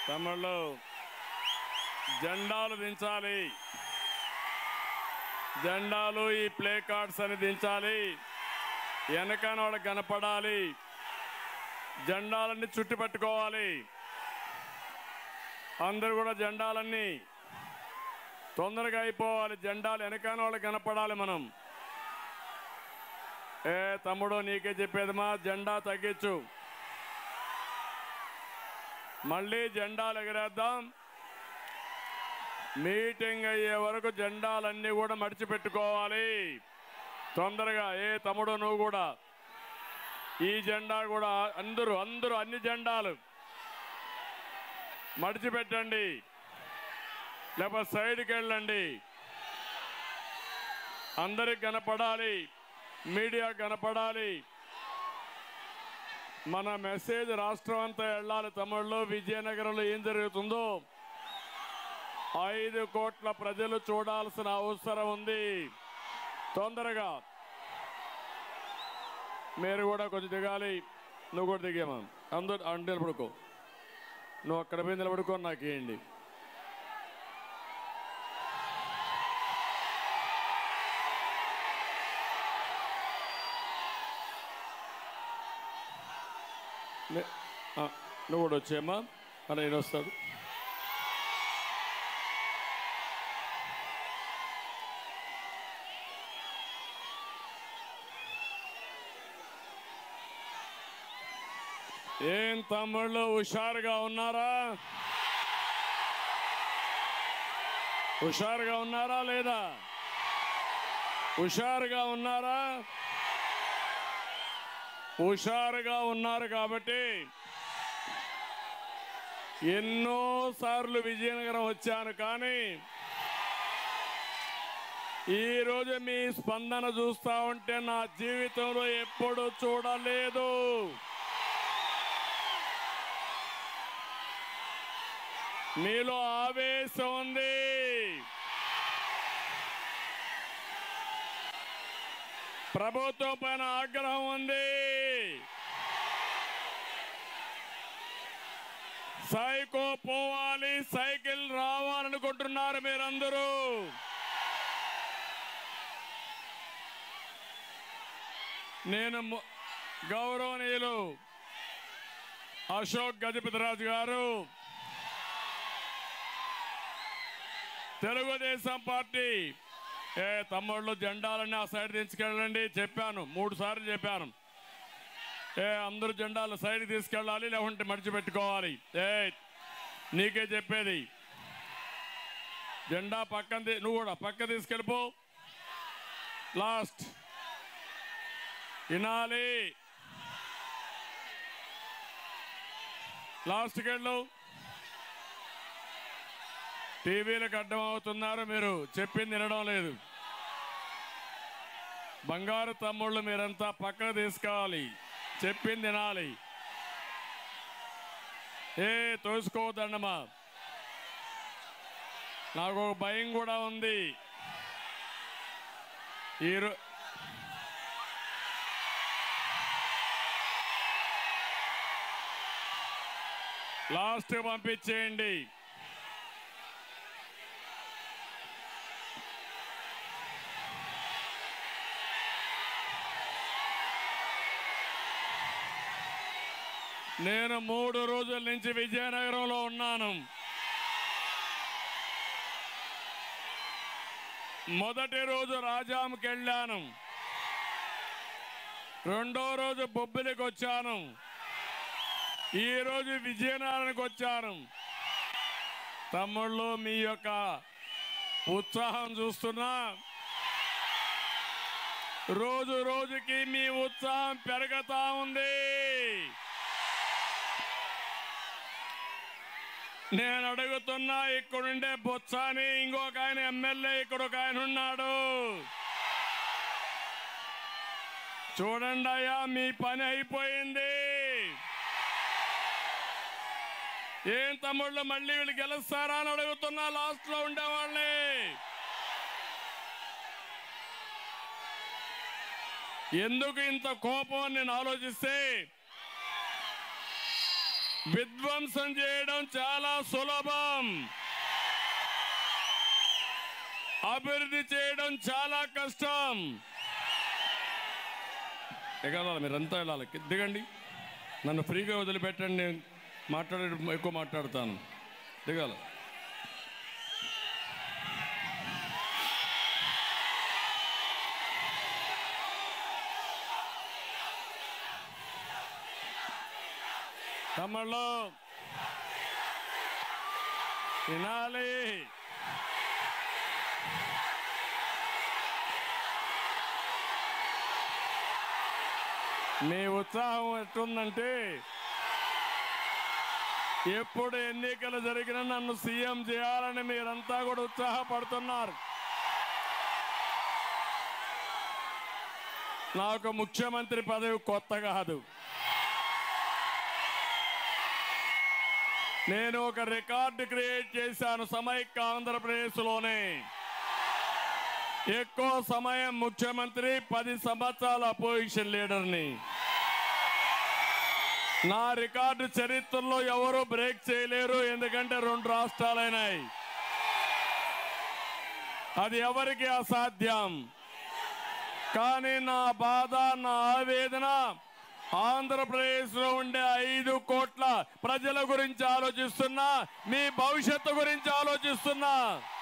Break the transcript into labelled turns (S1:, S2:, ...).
S1: తమ్ముళ్ళు జెండాలు దించాలి జెండాలు ఈ ప్లే కార్డ్స్ అని దించాలి వెనకన వాళ్ళకి కనపడాలి జెండాలన్నీ చుట్టి పట్టుకోవాలి అందరూ కూడా జెండాలన్నీ తొందరగా అయిపోవాలి జెండాలు వెనకాన వాళ్ళకి కనపడాలి మనం ఏ తమ్ముడు నీకే చెప్పేదమ్మా జెండా తగ్గించు మళ్ళీ జెండాలు ఎగరేద్దాం మీటింగ్ అయ్యే వరకు జెండాలన్నీ కూడా మడిచిపెట్టుకోవాలి తొందరగా ఏ తమ్ముడు నువ్వు కూడా ఈ జెండా కూడా అందరూ అందరూ అన్ని జెండాలు మడిచిపెట్టండి లేకపోతే సైడ్కి వెళ్ళండి అందరికి కనపడాలి మీడియా కనపడాలి మన మెసేజ్ రాష్ట్రం అంతా వెళ్ళాలి తమిళలో విజయనగరంలో ఏం జరుగుతుందో ఐదు కోట్ల ప్రజలు చూడాల్సిన అవసరం ఉంది తొందరగా మీరు కూడా కొంచెం దిగాలి నువ్వు కూడా దిగేమా అందరూ అంటు నిలబడుకో నువ్వు అక్కడ పోయి నిలబడుకో నాకేయండి నే- ఆ, నువ్వు కూడా వచ్చేయమ్మా అని నేను వస్తాడు ఏం తమ్ముళ్ళు హుషారుగా ఉన్నారా హుషారుగా ఉన్నారా లేదా హుషారుగా ఉన్నారా హుషారుగా ఉన్నారు కాబట్టి ఎన్నో సార్లు విజయనగరం వచ్చాను కానీ ఈ రోజు మీ స్పందన చూస్తా ఉంటే నా జీవితంలో ఎప్పుడు చూడలేదు మీలో ఆవేశం ఉంది ప్రభుత్వం పైన ఆగ్రహం ఉంది సైకో పోవాలి సైకిల్ రావాలనుకుంటున్నారు మీరందరూ నేను ము- గౌరవనీయులు అశోక్ గజపతిరాజు గారు తెలుగుదేశం పార్టీ ఏ తమ్ముళ్ళు జెండాలన్నీ ఆ సైడ్ తీసుకెళ్ళండి చెప్పాను మూడు సార్లు చెప్పాను ఏ అందరూ జెండాలు సైడ్ తీసుకెళ్ళాలి లేకుంటే మడిచిపెట్టుకోవాలి ఏ నీకే చెప్పేది జెండా పక్కన తీ- నువ్వు కూడా పక్క తీసుకెళ్ళిపో లాస్ట్ వినాలి లాస్ట్కి వెళ్ళు టీవీలకు అడ్డం అవుతున్నారు మీరు చెప్పింది వినడం లేదు బంగారు తమ్ముళ్ళు మీరంతా పక్కకు తీసుకోవాలి చెప్పింది వినాలి ఏ తోసుకోవద్దన్నమా నాకు ఒక భయం కూడా ఉంది ఈరో లాస్ట్ పంపించేయండి నేను మూడు రోజుల నుంచి విజయనగరంలో ఉన్నాను మొదటి రోజు రాజాంకి వెళ్ళాను రెండో రోజు బొబ్బిలికి వచ్చాను ఈ రోజు విజయనగరానికి వచ్చాను తమ్ముళ్ళు మీ యొక్క ఉత్సాహం చూస్తున్నా రోజు రోజుకి మీ ఉత్సాహం పెరుగుతా ఉంది నేను అడుగుతున్నా ఇక్కడుండే బొత్సాని ఇంకొక ఆయన ఎమ్మెల్యే ఇక్కడ ఒక ఆయన ఉన్నాడు చూడండి అయ్యా మీ పని అయిపోయింది ఏం తమ్ముళ్ళు మళ్ళీ వీళ్ళు గెలుస్తారా అని అడుగుతున్నా లాస్ట్ లో ఉండేవాళ్ళని ఎందుకు ఇంత కోపం అని నేను ఆలోచిస్తే విధ్వంసం చేయడం చాలా సులభం అభివృద్ధి చేయడం చాలా కష్టం ఎగలాలి మీరంతా వెళ్ళాలి దిగండి నన్ను ఫ్రీగా వదిలిపెట్టండి నేను మాట్లాడే ఎక్కువ మాట్లాడతాను దిగాల తమ్ముళ్ళు వినాలి మీ ఉత్సాహం ఎట్టుందంటే ఎప్పుడు ఎన్నికలు జరిగినా నన్ను సీఎం చేయాలని మీరంతా కూడా ఉత్సాహపడుతున్నారు నాకు ముఖ్యమంత్రి పదవి కొత్త కాదు నేను ఒక రికార్డు క్రియేట్ చేశాను సమైక్య ఆంధ్రప్రదేశ్లోనే ఎక్కువ సమయం ముఖ్యమంత్రి పది సంవత్సరాల అపోజిషన్ లీడర్ని నా రికార్డు చరిత్రలో ఎవరు బ్రేక్ చేయలేరు ఎందుకంటే రెండు రాష్ట్రాలైనాయి అది ఎవరికి అసాధ్యం కానీ నా బాధ నా ఆవేదన ఆంధ్రప్రదేశ్లో ఉండే ఐదు కోట్ల ప్రజల గురించి ఆలోచిస్తున్నా మీ భవిష్యత్తు గురించి ఆలోచిస్తున్నా